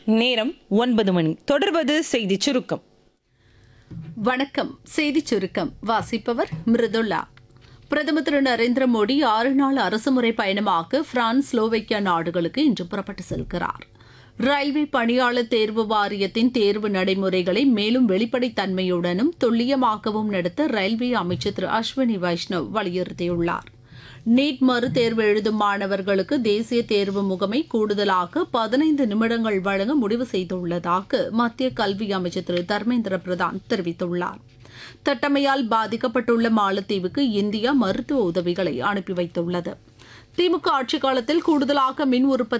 நேரம் ஒன்பது மணி தொடர்வது செய்திச் சுருக்கம் வணக்கம் செய்திச் சுருக்கம் வாசிப்பவர் மிருதுல்லா பிரதமர் திரு நரேந்திர மோடி ஆறு நாள் அரசுமுறை பயணமாக பிரான்ஸ் ஸ்லோவேக்கியா நாடுகளுக்கு இன்று புறப்பட்டு செல்கிறார் ரயில்வே பணியாளர் தேர்வு வாரியத்தின் தேர்வு நடைமுறைகளை மேலும் வெளிப்படைத்தன்மையுடனும் துல்லியமாகவும் நடத்த ரயில்வே அமைச்சர் திரு அஸ்வினி வைஷ்ணவ் வலியுறுத்தியுள்ளார் நீட் மறு தேர்வு எழுதும் மாணவர்களுக்கு தேசிய தேர்வு முகமை கூடுதலாக பதினைந்து நிமிடங்கள் வழங்க முடிவு செய்துள்ளதாக மத்திய கல்வி அமைச்சர் திரு தர்மேந்திர பிரதான் தெரிவித்துள்ளார் தட்டமையால் பாதிக்கப்பட்டுள்ள மாலத்தீவுக்கு இந்தியா மருத்துவ உதவிகளை அனுப்பி வைத்துள்ளது திமுக ஆட்சிக் காலத்தில் கூடுதலாக மின் உற்பத்தி